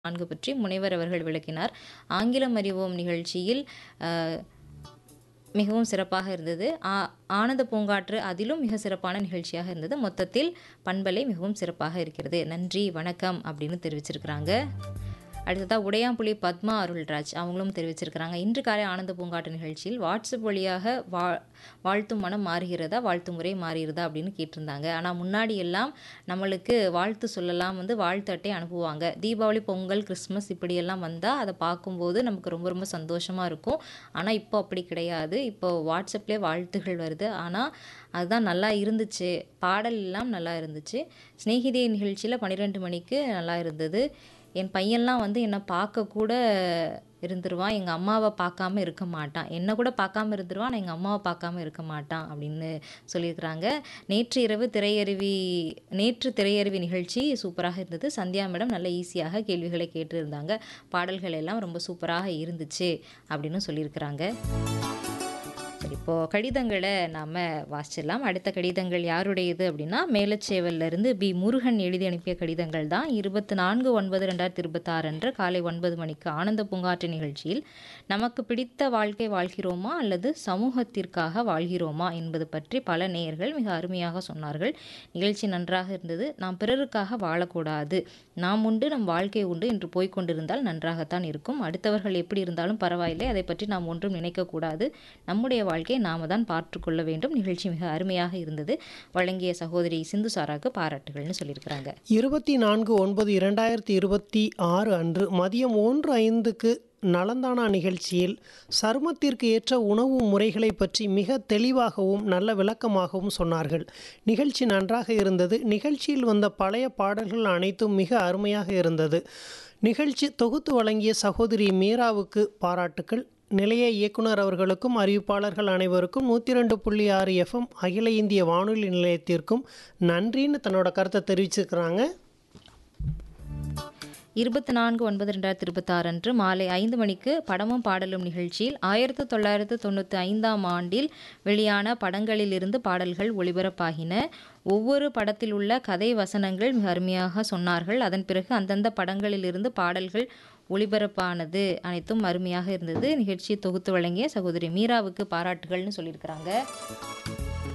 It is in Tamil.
நான்கு பற்றி முனைவர் அவர்கள் விளக்கினார் ஆங்கிலம் அறிவோம் நிகழ்ச்சியில் அஹ், மிகவும் சிறப்பாக இருந்தது ஆ ஆனந்த பூங்காற்று அதிலும் மிக சிறப்பான நிகழ்ச்சியாக இருந்தது மொத்தத்தில் பண்பலை மிகவும் சிறப்பாக இருக்கிறது நன்றி வணக்கம் அப்படின்னு தெரிவிச்சிருக்கிறாங்க அடுத்ததாக உடையாம்புலி பத்மா அருள்ராஜ் அவங்களும் தெரிவிச்சிருக்கிறாங்க இன்று காலை ஆனந்த பூங்காட்டு நிகழ்ச்சியில் வாட்ஸ்அப் வழியாக வா வாழ்த்தும் மனம் மாறுகிறதா வாழ்த்து முறை மாறுகிறதா அப்படின்னு கேட்டிருந்தாங்க ஆனால் முன்னாடி எல்லாம் நம்மளுக்கு வாழ்த்து சொல்லலாம் வந்து வாழ்த்து அட்டை அனுப்புவாங்க தீபாவளி பொங்கல் கிறிஸ்மஸ் இப்படியெல்லாம் வந்தால் அதை பார்க்கும்போது நமக்கு ரொம்ப ரொம்ப சந்தோஷமாக இருக்கும் ஆனால் இப்போ அப்படி கிடையாது இப்போ வாட்ஸ்அப்லேயே வாழ்த்துகள் வருது ஆனால் அதுதான் நல்லா இருந்துச்சு பாடல் எல்லாம் நல்லா இருந்துச்சு சிநேகிதி நிகழ்ச்சியில் பன்னிரெண்டு மணிக்கு நல்லா இருந்தது என் பையன்லாம் வந்து என்னை பார்க்க கூட இருந்துருவான் எங்கள் அம்மாவை பார்க்காம இருக்க மாட்டான் என்னை கூட பார்க்காம இருந்துருவான் ஆனால் எங்கள் அம்மாவை பார்க்காம இருக்க மாட்டான் அப்படின்னு சொல்லியிருக்கிறாங்க நேற்று இரவு திரையருவி நேற்று திரையருவி நிகழ்ச்சி சூப்பராக இருந்தது சந்தியா மேடம் நல்ல ஈஸியாக கேள்விகளை கேட்டிருந்தாங்க பாடல்கள் எல்லாம் ரொம்ப சூப்பராக இருந்துச்சு அப்படின்னு சொல்லியிருக்கிறாங்க சரி இப்போது கடிதங்களை நாம் வாசிச்சிடலாம் அடுத்த கடிதங்கள் யாருடையது அப்படின்னா மேலச்சேவல்ல இருந்து பி முருகன் எழுதி அனுப்பிய கடிதங்கள் தான் இருபத்தி நான்கு ஒன்பது ரெண்டாயிரத்தி இருபத்தாறு அன்று காலை ஒன்பது மணிக்கு ஆனந்த பூங்காற்று நிகழ்ச்சியில் நமக்கு பிடித்த வாழ்க்கை வாழ்கிறோமா அல்லது சமூகத்திற்காக வாழ்கிறோமா என்பது பற்றி பல நேயர்கள் மிக அருமையாக சொன்னார்கள் நிகழ்ச்சி நன்றாக இருந்தது நாம் பிறருக்காக வாழக்கூடாது நாம் உண்டு நம் வாழ்க்கை உண்டு என்று போய்க்கொண்டிருந்தால் நன்றாகத்தான் இருக்கும் அடுத்தவர்கள் எப்படி இருந்தாலும் பரவாயில்லை அதை பற்றி நாம் ஒன்றும் நினைக்கக்கூடாது நம்முடைய வாழ்க்கையை நாம தான் பார்த்துக்கொள்ள வேண்டும் நிகழ்ச்சி மிக அருமையாக இருந்தது வழங்கிய சகோதரி சிந்து சாராக்கு பாராட்டுகள்னு சொல்லியிருக்கிறாங்க இருபத்தி நான்கு ஒன்பது இரண்டாயிரத்தி இருபத்தி ஆறு அன்று மதியம் ஒன்று ஐந்துக்கு நலந்தானா நிகழ்ச்சியில் சருமத்திற்கு ஏற்ற உணவு முறைகளை பற்றி மிக தெளிவாகவும் நல்ல விளக்கமாகவும் சொன்னார்கள் நிகழ்ச்சி நன்றாக இருந்தது நிகழ்ச்சியில் வந்த பழைய பாடல்கள் அனைத்தும் மிக அருமையாக இருந்தது நிகழ்ச்சி தொகுத்து வழங்கிய சகோதரி மீராவுக்கு பாராட்டுக்கள் நிலைய இயக்குனர் அவர்களுக்கும் அறிவிப்பாளர்கள் அனைவருக்கும் நூற்றி ரெண்டு புள்ளி ஆறு எஃப்எம் அகில இந்திய வானொலி நிலையத்திற்கும் நன்றின்னு தன்னோட கருத்தை தெரிவிச்சிருக்கிறாங்க இருபத்தி நான்கு ஒன்பது ரெண்டாயிரத்தி இருபத்தாறு அன்று மாலை ஐந்து மணிக்கு படமும் பாடலும் நிகழ்ச்சியில் ஆயிரத்து தொள்ளாயிரத்து தொண்ணூற்றி ஐந்தாம் ஆண்டில் வெளியான படங்களிலிருந்து பாடல்கள் ஒளிபரப்பாகின ஒவ்வொரு படத்தில் உள்ள கதை வசனங்கள் மிக அருமையாக சொன்னார்கள் அதன் பிறகு அந்தந்த படங்களிலிருந்து பாடல்கள் ஒளிபரப்பானது அனைத்தும் அருமையாக இருந்தது நிகழ்ச்சியை தொகுத்து வழங்கிய சகோதரி மீராவுக்கு பாராட்டுகள்னு சொல்லியிருக்கிறாங்க